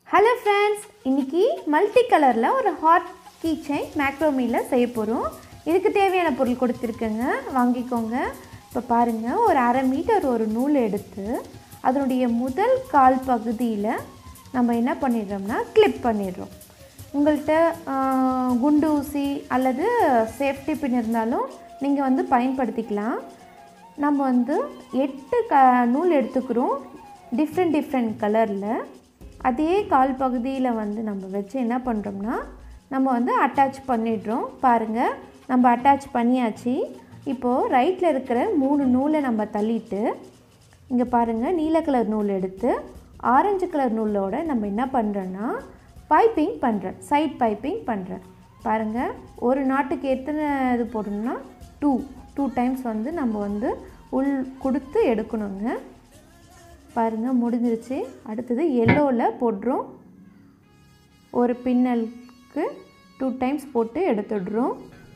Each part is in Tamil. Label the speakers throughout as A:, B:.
A: ஹலோ ஃப்ரெண்ட்ஸ் இன்னைக்கு மல்டி கலரில் ஒரு ஹாட் கீ செயின் மேக்ரோமியில் செய்ய போகிறோம் இதுக்கு தேவையான பொருள் கொடுத்துருக்கேங்க வாங்கிக்கோங்க இப்போ பாருங்கள் ஒரு அரை மீட்டர் ஒரு நூல் எடுத்து அதனுடைய முதல் கால் பகுதியில் நம்ம என்ன பண்ணிடுறோம்னா கிளிப் பண்ணிடுறோம் உங்கள்கிட்ட ஆஹ், குண்டு ஊசி அல்லது சேஃப்டி பின் இருந்தாலும் நீங்கள் வந்து பயன்படுத்திக்கலாம் நம்ம வந்து எட்டு க நூல் எடுத்துக்கிறோம் டிஃப்ரெண்ட் டிஃப்ரெண்ட் கலரில் அதே கால் பகுதியில் வந்து நம்ம வச்சு என்ன பண்ணுறோம்னா நம்ம வந்து அட்டாச் பண்ணிடுறோம் பாருங்கள் நம்ம அட்டாச் பண்ணியாச்சு இப்போது ரைட்டில் இருக்கிற மூணு நூலை நம்ம தள்ளிட்டு இங்கே பாருங்கள் நீல கலர் நூல் எடுத்து ஆரஞ்சு கலர் நூலோட நம்ம என்ன பண்ணுறோன்னா பைப்பிங் பண்ணுறேன் சைட் பைப்பிங் பண்ணுறேன் பாருங்கள் ஒரு நாட்டுக்கு எத்தனை இது போடணும்னா டூ டூ டைம்ஸ் வந்து நம்ம வந்து உள் கொடுத்து எடுக்கணுங்க பாருங்கள் முடிஞ்சிருச்சு அடுத்தது எல்லோவில் போடுறோம் ஒரு பின்னலுக்கு டூ டைம்ஸ் போட்டு எடுத்துடுறோம்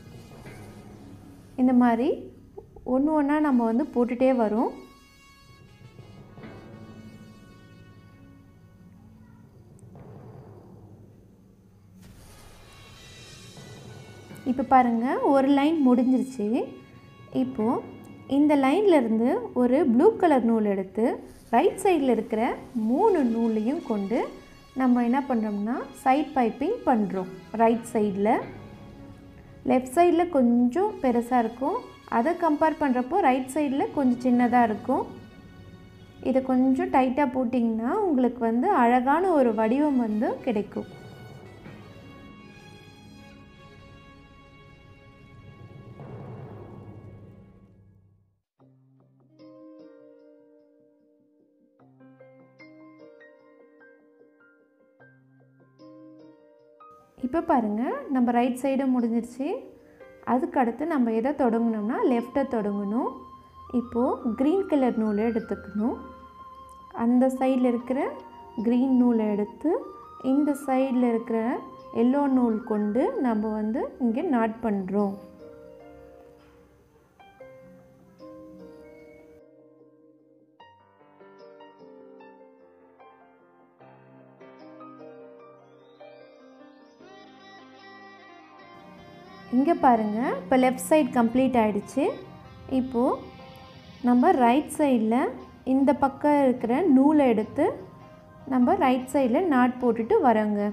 A: இந்த மாதிரி ஒன்று ஒன்றா நம்ம வந்து போட்டுகிட்டே வரோம் இப்போ பாருங்கள் ஒரு லைன் முடிஞ்சிருச்சு இப்போது இந்த லைன்ல இருந்து ஒரு ப்ளூ கலர் நூல் எடுத்து ரைட் சைடில் இருக்கிற மூணு நூலையும் கொண்டு நம்ம என்ன பண்ணுறோம்னா சைட் பைப்பிங் பண்ணுறோம் ரைட் சைடில் லெஃப்ட் சைடில் கொஞ்சம் பெருசாக இருக்கும் அதை கம்பேர் பண்ணுறப்போ ரைட் சைடில் கொஞ்சம் சின்னதாக இருக்கும் இதை கொஞ்சம் டைட்டாக போட்டிங்கன்னா உங்களுக்கு வந்து அழகான ஒரு வடிவம் வந்து கிடைக்கும் இப்போ பாருங்கள் நம்ம ரைட் சைடு முடிஞ்சிருச்சு அதுக்கு அடுத்து நம்ம எதை தொடங்கணும்னா லெஃப்ட்டை தொடங்கணும் இப்போது க்ரீன் கலர் நூலை எடுத்துக்கணும் அந்த சைடில் இருக்கிற க்ரீன் நூலை எடுத்து இந்த சைடில் இருக்கிற எல்லோ நூல் கொண்டு நம்ம வந்து இங்கே நாட் பண்ணுறோம் இங்கே பாருங்கள் இப்போ லெஃப்ட் சைடு கம்ப்ளீட் ஆயிடுச்சு இப்போது நம்ம ரைட் சைடில் இந்த பக்கம் இருக்கிற நூலை எடுத்து நம்ம ரைட் சைடில் நாட் போட்டுட்டு வரோங்க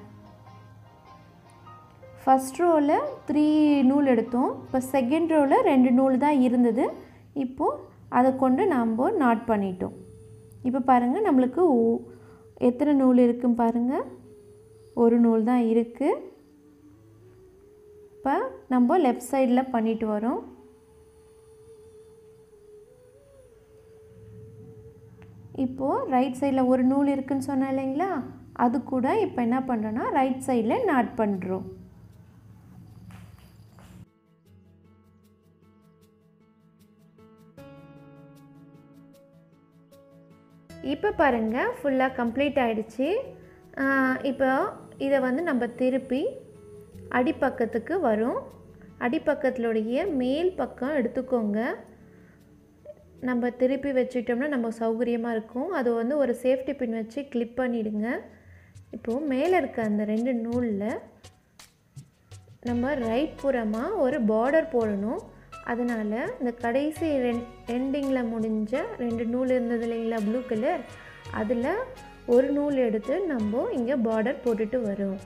A: ஃபஸ்ட் ரோவில் த்ரீ நூல் எடுத்தோம் இப்போ செகண்ட் ரோவில் ரெண்டு நூல் தான் இருந்தது இப்போது அதை கொண்டு நாம் நாட் பண்ணிட்டோம் இப்போ பாருங்கள் நம்மளுக்கு ஓ- எத்தனை நூல் இருக்குன்னு பாருங்கள் ஒரு நூல் தான் இருக்குது இப்போ நம்ம லெஃப்ட் சைடில் பண்ணிட்டு வரோம் இப்போது ரைட் சைடில் ஒரு நூல் இருக்குன்னு சொன்னேன் இல்லைங்களா அது கூட இப்போ என்ன பண்ணுறோன்னா ரைட் சைடில் நாட் பண்ணுறோம் இப்போ பாருங்கள் ஃபுல்லாக கம்ப்ளீட் ஆயிடுச்சு ஆஹ் இப்போ இதை வந்து நம்ம திருப்பி அடிப்பக்கத்துக்கு வரும் அடிப்பக்கத்தினுடைய மேல் பக்கம் எடுத்துக்கோங்க நம்ம திருப்பி வச்சுட்டோம்னா நம்ம சௌகரியமாக இருக்கும் அது வந்து ஒரு சேஃப்டி பின் வச்சு கிளிப் பண்ணிடுங்க இப்போது மேலே இருக்க அந்த ரெண்டு நூலில் நம்ம ரைட் புறமாக ஒரு பார்டர் போடணும் அதனால் இந்த கடைசி ரெண் எண்டிங்கில் முடிஞ்ச ரெண்டு நூல் இருந்தது இல்லைங்களா ப்ளூ கலர் அதில் ஒரு நூல் எடுத்து நம்ம இங்கே பார்டர் போட்டுட்டு வரோம்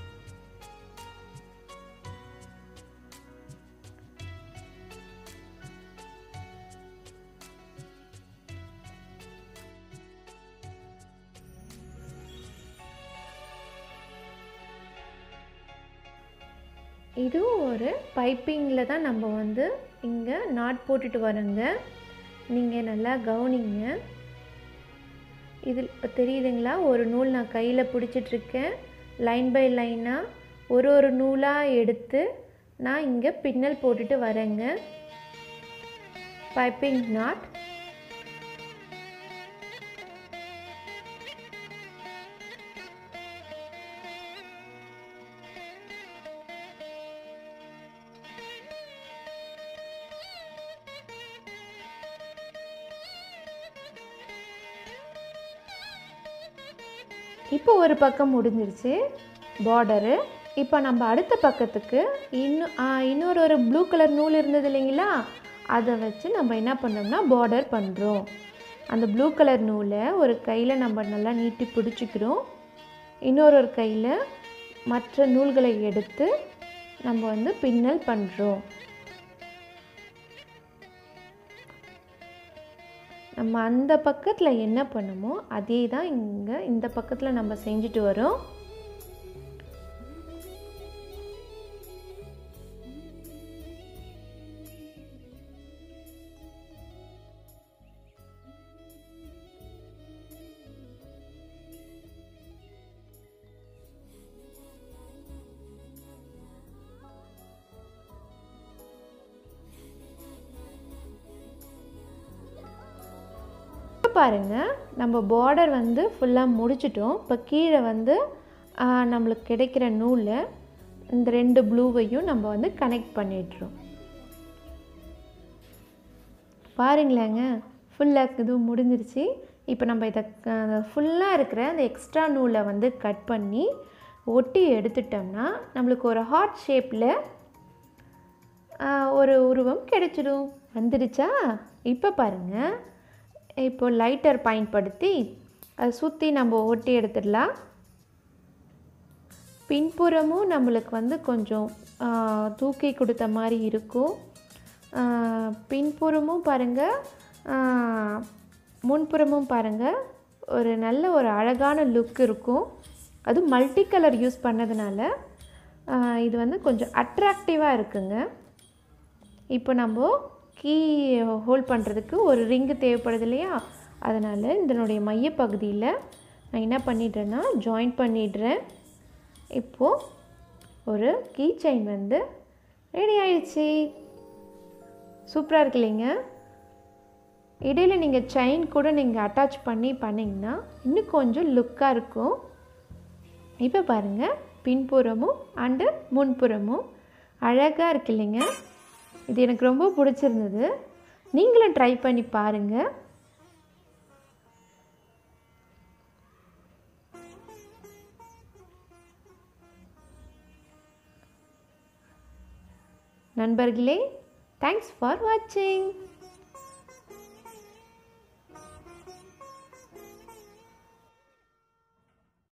A: இதுவும் ஒரு பைப்பிங்கில் தான் நம்ம வந்து இங்கே நாட் போட்டுட்டு வரோங்க நீங்கள் நல்லா கவனிங்க இதில் இப்போ தெரியுதுங்களா ஒரு நூல் நான் கையில் பிடிச்சிட்ருக்கேன் லைன் பை லைனாக ஒரு ஒரு நூலாக எடுத்து நான் இங்கே பின்னல் போட்டுட்டு வரேங்க பைப்பிங் நாட் இப்போ ஒரு பக்கம் முடிஞ்சிருச்சு பார்டரு இப்போ நம்ம அடுத்த பக்கத்துக்கு இன்னும் ஆ, இன்னொரு ஒரு ப்ளூ கலர் நூல் இருந்தது இல்லைங்களா அதை வச்சு நம்ம என்ன பண்ணோம்னா பார்டர் பண்ணுறோம் அந்த ப்ளூ கலர் நூலை ஒரு கையில் நம்ம நல்லா நீட்டி பிடிச்சிக்கிறோம் இன்னொரு ஒரு கையில் மற்ற நூல்களை எடுத்து நம்ம வந்து பின்னல் பண்ணுறோம் நம்ம அந்த பக்கத்தில் என்ன பண்ணுமோ அதே தான் இங்கே இந்த பக்கத்தில் நம்ம செஞ்சுட்டு வரோம் இப்போ பாருங்கள் நம்ம பார்டர் வந்து ஃபுல்லாக முடிச்சிட்டோம் இப்போ கீழே வந்து ஆ, நம்மளுக்கு கிடைக்கிற நூலை இந்த ரெண்டு ப்ளூவையும் நம்ம வந்து கனெக்ட் பண்ணிடுறோம் பாருங்களேங்க ஃபுல்லாக இதுவும் முடிஞ்சிருச்சு இப்போ நம்ம இதை ஃபுல்லாக இருக்கிற அந்த எக்ஸ்ட்ரா நூலை வந்து கட் பண்ணி ஒட்டி எடுத்துட்டோம்னா நம்மளுக்கு ஒரு ஹார்ட் ஷேப்பில் ஒரு உருவம் கிடைச்சிடும் வந்துடுச்சா இப்போ பாருங்கள் இப்போ லைட்டர் பயன்படுத்தி அதை சுற்றி நம்ம ஒட்டி எடுத்துடலாம் பின்புறமும் நம்மளுக்கு வந்து கொஞ்சம் ஆ, தூக்கி கொடுத்த மாதிரி இருக்கும் ஆ, பின்புறமும் பாருங்கள் முன்புறமும் பாருங்கள் ஒரு நல்ல ஒரு அழகான லுக் இருக்கும் அதுவும் மல்டி கலர் யூஸ் பண்ணதுனால ஆ, இது வந்து கொஞ்சம் அட்ராக்டிவாக இருக்குங்க இப்போ நம்ம கீ ஹோல்ட் பண்ணுறதுக்கு ஒரு ரிங்கு தேவைப்படுது இல்லையா அதனால் இதனுடைய மையப்பகுதியில் நான் என்ன பண்ணிடுறேன்னா ஜாயின் பண்ணிடுறேன் இப்போது ஒரு கீ செயின் வந்து ரெடி ஆயிடுச்சு சூப்பராக இருக்கு இல்லைங்க இடையில் நீங்கள் செயின் கூட நீங்கள் அட்டாச் பண்ணி பண்ணிங்கன்னா இன்னும் கொஞ்சம் லுக்காக இருக்கும் இப்போ பாருங்கள் பின்புறமும் அண்டு முன்புறமும் அழகாக இருக்கு இல்லைங்க இது எனக்கு ரொம்ப பிடிச்சிருந்தது நீங்களும் ட்ரை பண்ணி பாருங்கள் நண்பர்களே தேங்க்ஸ் ஃபார் வாட்சிங்